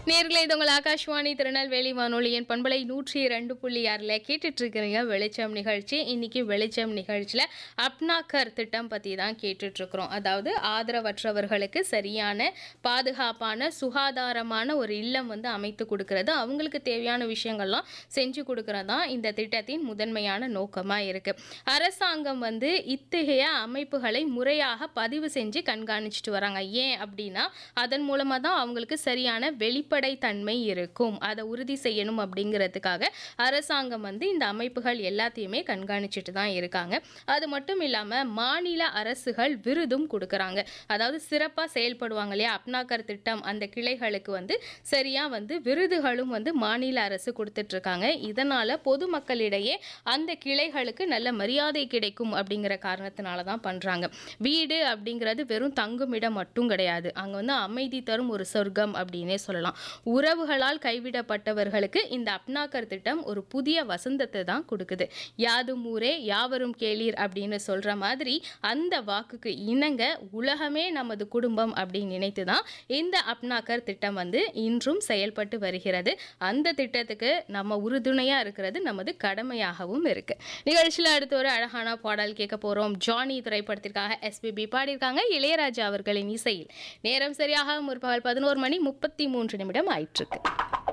நேர்களே இது உங்கள் ஆகாஷ்வாணி திருநெல்வேலி வானொலியின் பண்பலை நூற்றி இரண்டு புள்ளி ஆறில் கேட்டுட்டு இருக்கிறீங்க வெளிச்சம் நிகழ்ச்சி இன்னைக்கு வெளிச்சம் நிகழ்ச்சியில் அப்னாக்கர் திட்டம் பற்றி தான் கேட்டுட்டு இருக்கிறோம் அதாவது ஆதரவற்றவர்களுக்கு சரியான பாதுகாப்பான சுகாதாரமான ஒரு இல்லம் வந்து அமைத்து கொடுக்கறது அவங்களுக்கு தேவையான விஷயங்கள்லாம் செஞ்சு கொடுக்கறது தான் இந்த திட்டத்தின் முதன்மையான நோக்கமாக இருக்கு அரசாங்கம் வந்து இத்தகைய அமைப்புகளை முறையாக பதிவு செஞ்சு கண்காணிச்சிட்டு வராங்க ஏன் அப்படின்னா அதன் மூலமாக தான் அவங்களுக்கு சரியான வெளிப்படைத்தன்மை இருக்கும் அதை உறுதி செய்யணும் அப்படிங்கிறதுக்காக அரசாங்கம் வந்து இந்த அமைப்புகள் எல்லாத்தையுமே கண்காணிச்சிட்டு தான் இருக்காங்க அது மட்டும் இல்லாமல் மாநில அரசுகள் விருதும் கொடுக்குறாங்க அதாவது சிறப்பாக செயல்படுவாங்க இல்லையா அப்னாக்கர் திட்டம் அந்த கிளைகளுக்கு வந்து சரியாக வந்து விருதுகளும் வந்து மாநில அரசு கொடுத்துட்ருக்காங்க இதனால் பொதுமக்களிடையே அந்த கிளைகளுக்கு நல்ல மரியாதை கிடைக்கும் அப்படிங்கிற காரணத்தினால தான் பண்ணுறாங்க வீடு அப்படிங்கிறது வெறும் தங்குமிடம் மட்டும் கிடையாது அங்கே வந்து அமைதி தரும் ஒரு சொர்க்கம் அப்படின்னே சொல்லலாம் உறவுகளால் கைவிடப்பட்டவர்களுக்கு இந்த அப்னாக்கர் திட்டம் ஒரு புதிய வசந்தத்தை தான் கொடுக்குது யாதும் ஊரே யாவரும் கேளீர் அப்படின்னு சொல்கிற மாதிரி அந்த வாக்குக்கு இணங்க உலகமே நமது குடும்பம் அப்படின்னு நினைத்து தான் இந்த அப்னாக்கர் திட்டம் வந்து இன்றும் செயல்பட்டு வருகிறது அந்த திட்டத்துக்கு நம்ம உறுதுணையாக இருக்கிறது நமது கடமையாகவும் இருக்கு நிகழ்ச்சியில் அடுத்து ஒரு அழகான பாடல் கேட்க போகிறோம் ஜானி திரைப்படத்திற்காக எஸ்பிபி பாடியிருக்காங்க இளையராஜா அவர்களின் இசையில் நேரம் சரியாக முற்பகல் பதினோரு மணி முப்பத்தி மூன்று நிமிடம் ஆயிற்றுக்கு